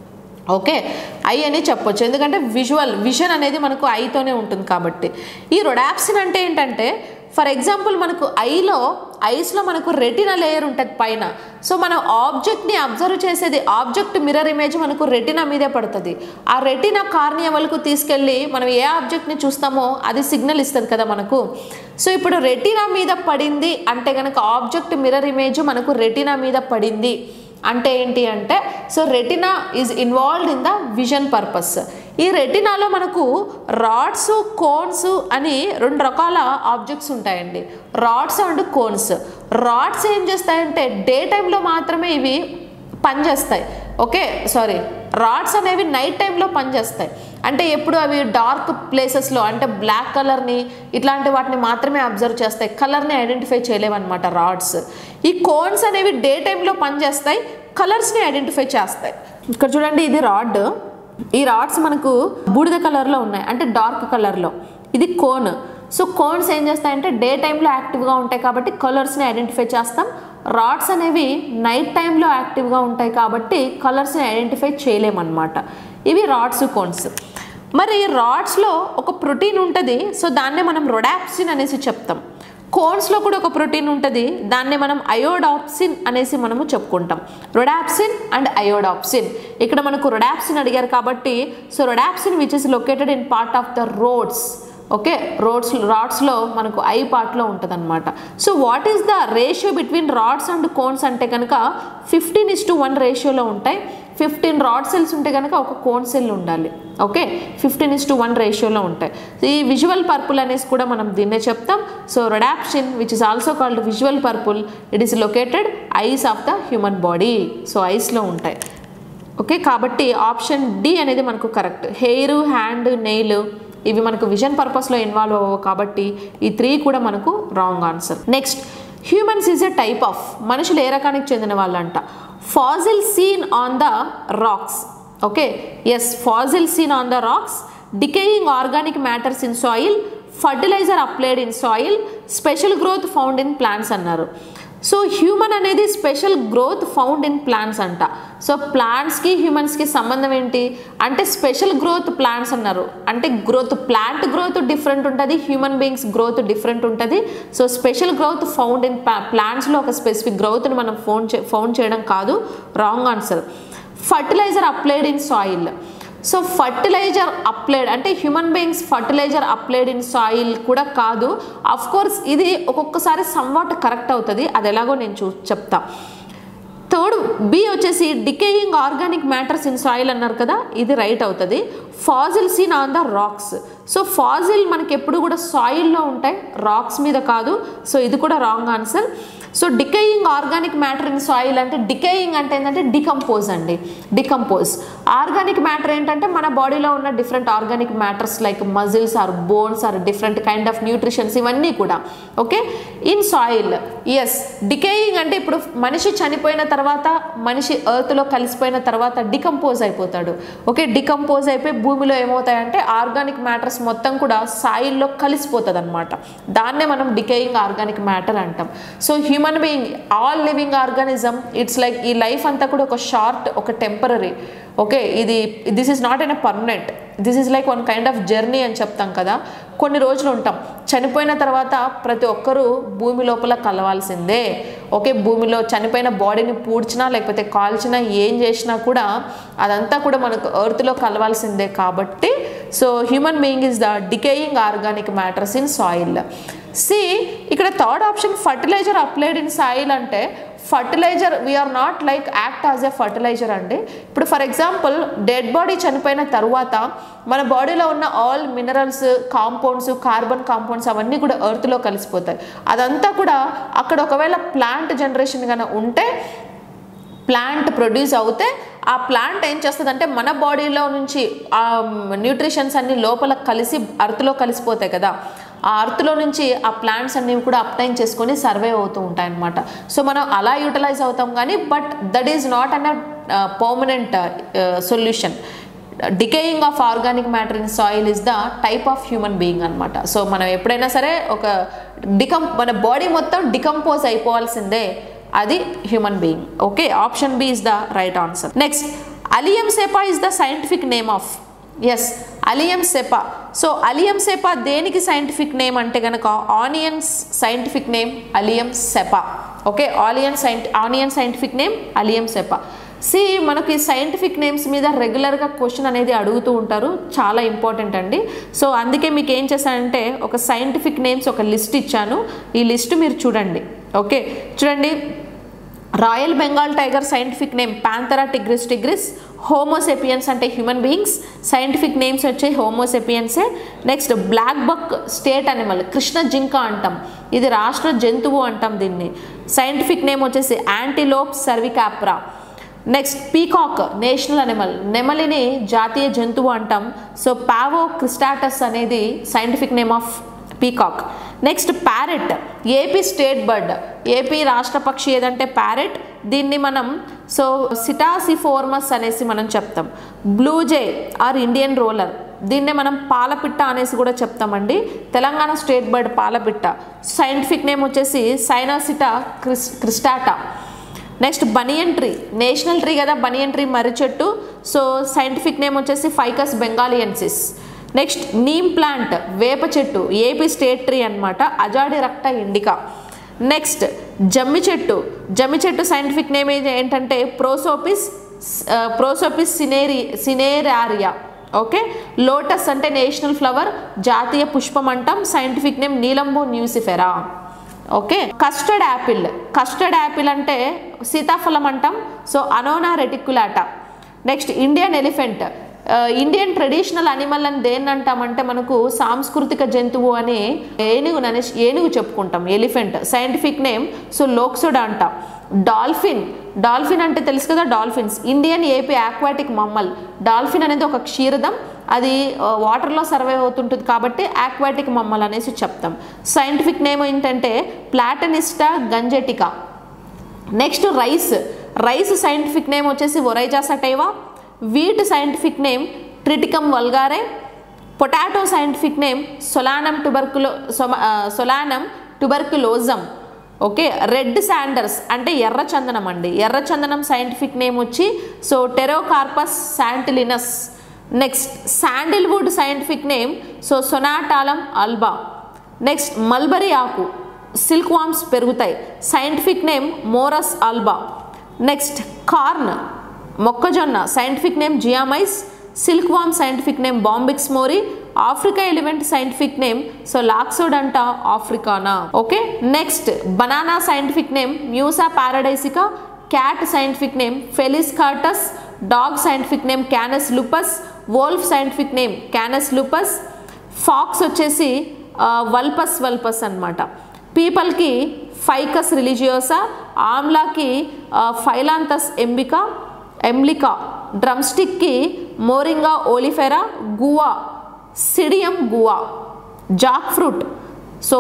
ఓకే ఐ అని చెప్పొచ్చు ఎందుకంటే విజువల్ విజన్ అనేది మనకు ఐతోనే ఉంటుంది కాబట్టి ఈ రొడాప్సిన్ అంటే ఏంటంటే ఫర్ ఎగ్జాంపుల్ మనకు ఐలో ఐస్లో మనకు రెటినా లేయర్ ఉంటుంది పైన సో మనం ఆబ్జెక్ట్ని అబ్జర్వ్ చేసేది ఆబ్జెక్ట్ మిర్రర్ ఇమేజ్ మనకు రెటినా మీదే పడుతుంది ఆ రెటినా కార్నియా వరకు తీసుకెళ్ళి మనం ఏ ఆబ్జెక్ట్ని చూస్తామో అది సిగ్నల్ ఇస్తుంది కదా మనకు సో ఇప్పుడు రెటినా మీద పడింది అంటే కనుక ఆబ్జెక్ట్ మిర్రర్ ఇమేజ్ మనకు రెటినా మీద పడింది అంటే ఏంటి అంటే so retina is involved in the vision purpose ఈ రెటినాలో మనకు రాడ్స్ కోన్స్ అని రెండు రకాల ఆబ్జెక్ట్స్ ఉంటాయండి రాడ్స్ అండ్ కోన్స్ రాడ్స్ ఏం చేస్తాయంటే డే టైంలో మాత్రమే ఇవి పనిచేస్తాయి ఓకే సారీ రాడ్స్ అనేవి నైట్ టైంలో పనిచేస్తాయి అంటే ఎప్పుడు అవి డార్క్ ప్లేసెస్లో అంటే బ్లాక్ కలర్ని ఇట్లాంటి వాటిని మాత్రమే అబ్జర్వ్ చేస్తాయి కలర్ని ఐడెంటిఫై చేయలేమన్నమాట రాడ్స్ ఈ కోన్స్ అనేవి డే టైంలో పనిచేస్తాయి కలర్స్ని ఐడెంటిఫై చేస్తాయి ఇక్కడ చూడండి ఇది రాడ్ ఈ రాడ్స్ మనకు బూడిద కలర్లో ఉన్నాయి అంటే డార్క్ కలర్లో ఇది కోన్ సో కోన్స్ ఏం చేస్తాయంటే డే టైంలో యాక్టివ్గా ఉంటాయి కాబట్టి కలర్స్ని ఐడెంటిఫై చేస్తాం రాడ్స్ అనేవి నైట్ టైంలో యాక్టివ్గా ఉంటాయి కాబట్టి కలర్స్ని ఐడెంటిఫై చేయలేమన్నమాట ఇవి రాడ్స్ కోన్స్ మరి రాడ్స్లో ఒక ప్రోటీన్ ఉంటుంది సో దాన్నే మనం రొడాప్సిన్ అనేసి చెప్తాం కోన్స్లో కూడా ఒక ప్రోటీన్ ఉంటుంది దాన్ని మనం అయోడాప్సిన్ అనేసి మనము చెప్పుకుంటాం రొడాప్సిన్ అండ్ అయోడాప్సిన్ ఇక్కడ మనకు రొడాప్సిన్ అడిగారు కాబట్టి so rhodopsin which is located in part of the rods okay rods రాడ్స్లో మనకు ఐ పార్ట్లో ఉంటుంది అనమాట so what is the ratio between rods and cones అంటే కనుక ఫిఫ్టీన్ ఇస్ టు వన్ రేషియోలో ఉంటాయి ఫిఫ్టీన్ రాడ్ సెల్స్ ఉంటే కనుక ఒక కోన్ సెల్ ఉండాలి okay fifteen is to one రేషియోలో ఉంటాయి ఈ విజువల్ పర్పుల్ అనేసి కూడా మనం దీన్నే చెప్తాం so rhodopsin which is also called visual purple it is located eyes of the human body so ఐస్లో ఉంటాయి ఓకే కాబట్టి ఆప్షన్ డి అనేది మనకు కరెక్ట్ హెయిర్ హ్యాండ్ నెయిల్ ఇవి మనకు విజన్ పర్పస్లో ఇన్వాల్వ్ అవ్వవు కాబట్టి ఈ త్రీ కూడా మనకు wrong answer next humans is a type of మనుషులు ఏ రకానికి చెందిన వాళ్ళంట fossil seen on the rocks okay yes fossil seen on the rocks decaying organic matters in soil fertiliser applied in soil special growth found in plants అన్నారు so human అనేది special growth found in plants అంట so ప్లాంట్స్కి హ్యూమన్స్కి సంబంధం ఏంటి అంటే special growth plants అన్నారు అంటే గ్రోత్ ప్లాంట్ గ్రోత్ డిఫరెంట్ ఉంటుంది హ్యూమన్ బీయింగ్స్ గ్రోత్ డిఫరెంట్ ఉంటుంది so special growth found in ప్లాంట్స్లో ఒక స్పెసిఫిక్ గ్రోత్ని మనం ఫౌండ్ చే ఫౌండ్ చేయడం కాదు wrong answer fertiliser applied in soil so fertiliser applied అంటే human beings fertiliser applied in soil కూడా కాదు అఫ్ కోర్స్ ఇది ఒక్కొక్కసారి సమ్వాట్ కరెక్ట్ అవుతుంది అది ఎలాగో నేను చూ చెప్తా థర్డ్ బి వచ్చేసి decaying organic matters in soil అన్నారు కదా ఇది రైట్ అవుతుంది fossil seen on the rocks so fossil మనకి ఎప్పుడు కూడా సాయిల్లో ఉంటాయి రాక్స్ మీద కాదు సో ఇది కూడా wrong answer so decaying organic matter in soil అంటే డికేయింగ్ అంటే ఏంటంటే డికంపోజ్ అండి డికంపోజ్ ఆర్గానిక్ మ్యాటర్ ఏంటంటే మన బాడీలో ఉన్న different organic matters like muscles or bones or different kind of nutritions ఇవన్నీ కూడా okay in soil yes decaying అంటే ఇప్పుడు మనిషి చనిపోయిన తర్వాత మనిషి ఎర్త్లో కలిసిపోయిన తర్వాత డికంపోజ్ అయిపోతాడు ఓకే డికంపోజ్ అయిపోయి భూమిలో ఏమవుతాయంటే ఆర్గానిక్ మ్యాటర్స్ మ్యాటర్స్ మొత్తం కూడా సాయిల్లో కలిసిపోతుంది అనమాట దాన్నే మనం డికేయింగ్ ఆర్గానిక్ మ్యాటర్ అంటాం so human being all living organism it's like ఈ లైఫ్ అంతా కూడా ఒక షార్ట్ ఒక టెంపరీ ఓకే ఇది this is not an a permanent this is like one kind of journey అని చెప్తాం కదా కొన్ని రోజులు ఉంటాం చనిపోయిన తర్వాత ప్రతి ఒక్కరూ భూమి లోపల కలవాల్సిందే ఓకే భూమిలో చనిపోయిన బాడీని పూడ్చినా లేకపోతే కాల్చినా ఏం చేసినా కూడా అదంతా కూడా మనకు ఎర్త్లో కలవాల్సిందే కాబట్టి so human being is the decaying organic matters in soil C ఇక్కడ third option fertiliser applied in soil అంటే fertiliser we are not like act as a fertiliser అండి ఇప్పుడు ఫర్ ఎగ్జాంపుల్ డెడ్ బాడీ చనిపోయిన తర్వాత మన బాడీలో ఉన్న all minerals compounds carbon compounds అవన్నీ కూడా ఎర్త్లో కలిసిపోతాయి అదంతా కూడా అక్కడ ఒకవేళ ప్లాంట్ జనరేషన్ కనుక ఉంటే ప్లాంట్ ప్రొడ్యూస్ అవుతే ఆ ప్లాంట్ ఏం చేస్తుంది అంటే మన బాడీలో నుంచి ఆ న్యూట్రిషన్స్ అన్ని లోపల కలిసి అర్త్లో కలిసిపోతాయి కదా ఆ అర్త్లో నుంచి ఆ ప్లాంట్స్ అన్ని కూడా అప్టైన్ చేసుకొని సర్వే అవుతూ ఉంటాయి అనమాట సో మనం అలా యూటిలైజ్ అవుతాం కానీ but that is not an permanent solution decaying of organic matter in soil is the type of human being అనమాట సో మనం ఎప్పుడైనా సరే ఒక డికం మన బాడీ మొత్తం డికంపోజ్ అయిపోవాల్సిందే అది human being okay option B is the right answer next Allium cepa is the scientific name of yes Allium cepa so Allium cepa దేనికి సైంటిఫిక్ నేమ్ అంటే కనుక onions scientific name Allium cepa okay Allium scientific onion scientific name Allium cepa C మనకి scientific names మీద రెగ్యులర్గా question అనేది అడుగుతూ ఉంటారు చాలా ఇంపార్టెంట్ అండి సో అందుకే మీకు ఏం చేశానంటే ఒక సైంటిఫిక్ నేమ్స్ ఒక లిస్ట్ ఇచ్చాను ఈ లిస్ట్ మీరు చూడండి ఓకే చూడండి royal Bengal tiger scientific name Panthera tigris tigris Homo sapiens అంటే హ్యూమన్ బీయింగ్స్ సైంటిఫిక్ నేమ్స్ వచ్చే హోమోసెపియన్సే next blackbuck state animal కృష్ణ జింక అంటాం ఇది రాష్ట్ర జంతువు అంటాం దీన్ని సైంటిఫిక్ నేమ్ వచ్చేసి Antilope cervicapra next peacock national animal నెమలిని జాతీయ జంతువు అంటాం సో పావో క్రిస్టాటస్ అనేది scientific name of peacock next parrot AP state bird AP రాష్ట్ర పక్షి ఏదంటే ప్యారెట్ దీన్ని మనం సో సిటాసిఫోర్మస్ అనేసి మనం చెప్తాం బ్లూజే ఆర్ ఇండియన్ రోలర్ దీన్నే మనం పాలపిట్ట అనేసి కూడా చెప్తామండి తెలంగాణ స్టేట్ బర్డ్ పాలపిట్ట సైంటిఫిక్ నేమ్ వచ్చేసి Cyanocitta cris cristata next banyan tree national tree కదా బనియన్ ట్రీ మర్రి చెట్టు సో సైంటిఫిక్ నేమ్ వచ్చేసి Ficus benghalensis next neem plant వేప చెట్టు ఏపీ స్టేట్ ట్రీ అనమాట అజాడి రక్త ఇండికా నెక్స్ట్ జమ్మి చెట్టు జమ్మి చెట్టు సైంటిఫిక్ నేమ్ ఏంటంటే Prosopis Prosopis cineri cineraria okay lotus అంటే నేషనల్ ఫ్లవర్ జాతీయ పుష్పం అంటాం scientific name Nelumbo nucifera okay custard apple custard apple అంటే సీతాఫలం అంటాం so Annona reticulata next Indian elephant Indian traditional animal అని దేన్ని అంటామంటే మనకు సాంస్కృతిక జంతువు అని ఏనుగు అనేసి ఏనుగు చెప్పుకుంటాం elephant scientific name so Loxodonta అంటాం డాల్ఫిన్ డాల్ఫిన్ అంటే తెలుసు కదా dolphins Indian AP aquatic mammal dolphin అనేది ఒక క్షీరదం అది వాటర్లో సర్వైవ్ అవుతుంటుంది కాబట్టి ఆక్వాటిక్ మమ్మల్ అనేసి చెప్తాం సైంటిఫిక్ నేమ్ ఏంటంటే Platanista gangetica next rice rice scientific name వచ్చేసి Oryza sativa wheat scientific name Triticum vulgare potato scientific name Solanum tuberculo Solanum tuberculosum okay red sanders అంటే ఎర్ర చందనం అండి ఎర్ర చందనం సైంటిఫిక్ నేమ్ వచ్చి so Pterocarpus santalinus next sandalwood scientific name so Santalum alba next mulberry ఆకు silk worms పెరుగుతాయి scientific name Morus alba next corn మొక్కజొన్న scientific name Zea mays silk worm scientific name Bombyx mori Africa elephant scientific name so Loxodonta africana okay next banana scientific name Musa paradisiaca cat scientific name Felis catus dog scientific name Canis lupus wolf scientific name Canis lupus fox వచ్చేసి Vulpes vulpes అనమాట పీపల్కి Ficus religiosa ఆమ్లాకి Phyllanthus emblica emblica డ్రమ్స్టిక్కి Moringa oleifera guava Psidium guajava jackfruit so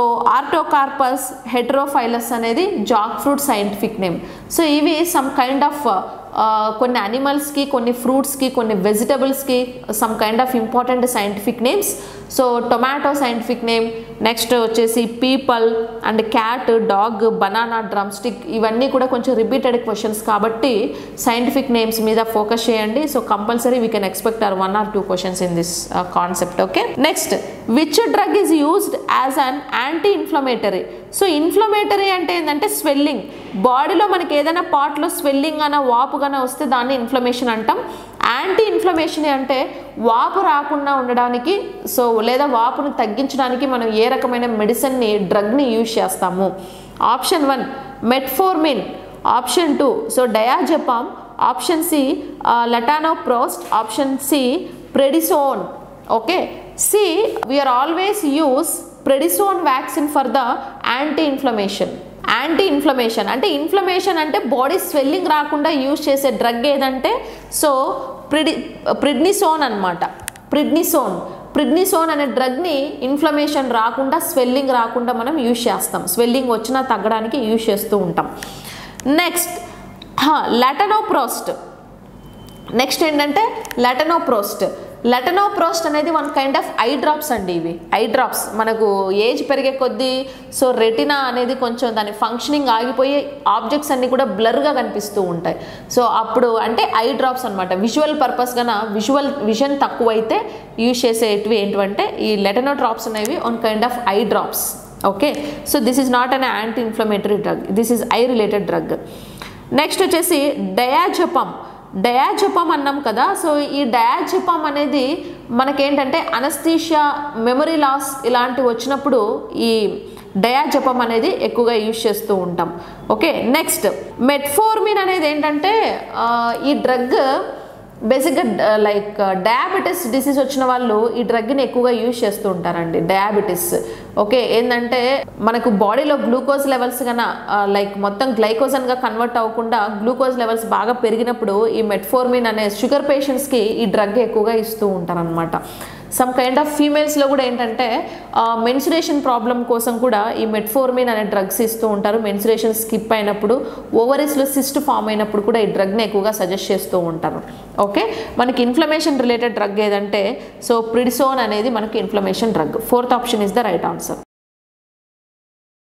Artocarpus heterophyllus అనేది jackfruit scientific name so ఇవి some kind of కొన్ని అనిమల్స్కి కొన్ని ఫ్రూట్స్కి కొన్ని వెజిటబుల్స్కి some kind of important scientific names so tomato scientific name next వచ్చేసి peepal and cat dog banana drumstick ఇవన్నీ కూడా కొంచెం రిపీటెడ్ క్వశ్చన్స్ కాబట్టి సైంటిఫిక్ నేమ్స్ మీద ఫోకస్ చేయండి so compulsory we can expect or one or two questions in this concept okay next which drug is used as an anti inflammatory so inflammatory అంటే ఏంటంటే swelling బాడీలో మనకి ఏదైనా పార్ట్లో swelling అన్న వాపు గాన వస్తే దాన్ని ఇన్ఫ్లమేషన్ అంటాం యాంటీ ఇన్ఫ్లమేషన్ అంటే వాపు రాకుండా ఉండడానికి సో లేదా వాపును తగ్గించడానికి మనం ఏ రకమైన మెడిసిన్ని డ్రగ్ని యూజ్ చేస్తాము option one metformin option two so diazepam option C latanoprost option C prednisone okay C we are always use prednisone vaccine for the anti inflammation anti inflammation అంటే ఇన్ఫ్లమేషన్ అంటే బాడీ స్వెల్లింగ్ రాకుండా యూజ్ చేసే drug ఏదంటే so ప్రిడి prednisone అనమాట prednisone prednisone అనే డ్రగ్ని inflammation రాకుండా స్వెల్లింగ్ రాకుండా మనం యూజ్ చేస్తాం స్వెల్లింగ్ వచ్చినా తగ్గడానికి యూజ్ చేస్తూ ఉంటాం నెక్స్ట్ లెటనోప్రోస్ట్ నెక్స్ట్ ఏంటంటే లెటనోప్రోస్ట్ లెటనోప్రోస్ట్ అనేది one kind of eye drops అండి ఇవి ఐ డ్రాప్స్ మనకు ఏజ్ పెరిగే కొద్దీ సో రెటినా అనేది కొంచెం దాని ఫంక్షనింగ్ ఆగిపోయి ఆబ్జెక్ట్స్ అన్నీ కూడా బ్లర్గా కనిపిస్తూ ఉంటాయి సో అప్పుడు అంటే ఐ డ్రాప్స్ అనమాట విజువల్ పర్పస్ గన విజువల్ విజన్ తక్కువైతే యూజ్ చేసేటివి ఏంటంటే ఈ లెటనో డ్రాప్స్ అనేవి one kind of eye drops okay so this is not an anti inflammatory drug this is eye related drug next వచ్చేసి డయాజపమ్ డయాజపం అన్నాం కదా సో ఈ డయాజపం అనేది మనకేంటంటే అనస్థీషియా మెమరీ లాస్ ఇలాంటివి వచ్చినప్పుడు ఈ డయాజపం అనేది ఎక్కువగా యూజ్ చేస్తూ ఉంటాం ఓకే నెక్స్ట్ మెట్ఫోర్మిన్ అనేది ఏంటంటే ఆ, ఈ డ్రగ్ బేసిక్గా లైక్ డయాబెటీస్ డిసీజ్ వచ్చిన వాళ్ళు ఈ డ్రగ్ని ఎక్కువగా యూజ్ చేస్తూ ఉంటారండి డయాబెటీస్ ఓకే ఏంటంటే మనకు బాడీలో గ్లూకోజ్ లెవెల్స్ కన్నా లైక్ మొత్తం గ్లైకోజన్గా కన్వర్ట్ అవ్వకుండా గ్లూకోజ్ లెవెల్స్ బాగా పెరిగినప్పుడు ఈ మెట్ఫోర్మిన్ అనే షుగర్ పేషెంట్స్కి ఈ డ్రగ్ ఎక్కువగా ఇస్తూ ఉంటారనమాట సమ్ కైండ్ ఆఫ్ ఫీమేల్స్లో కూడా ఏంటంటే మెన్సురేషన్ ప్రాబ్లం కోసం కూడా ఈ మెట్ఫోర్మిన్ అనే డ్రగ్స్ ఇస్తూ ఉంటారు మెన్సురేషన్ స్కిప్ అయినప్పుడు ఓవరీస్లో సిస్ట్ ఫామ్ అయినప్పుడు కూడా ఈ డ్రగ్ని ఎక్కువగా సజెస్ట్ చేస్తూ ఉంటారు ఓకే మనకి ఇన్ఫ్లమేషన్ రిలేటెడ్ డ్రగ్ ఏదంటే సో ప్రిడిసోన్ అనేది మనకి inflammation drug fourth option is the right answer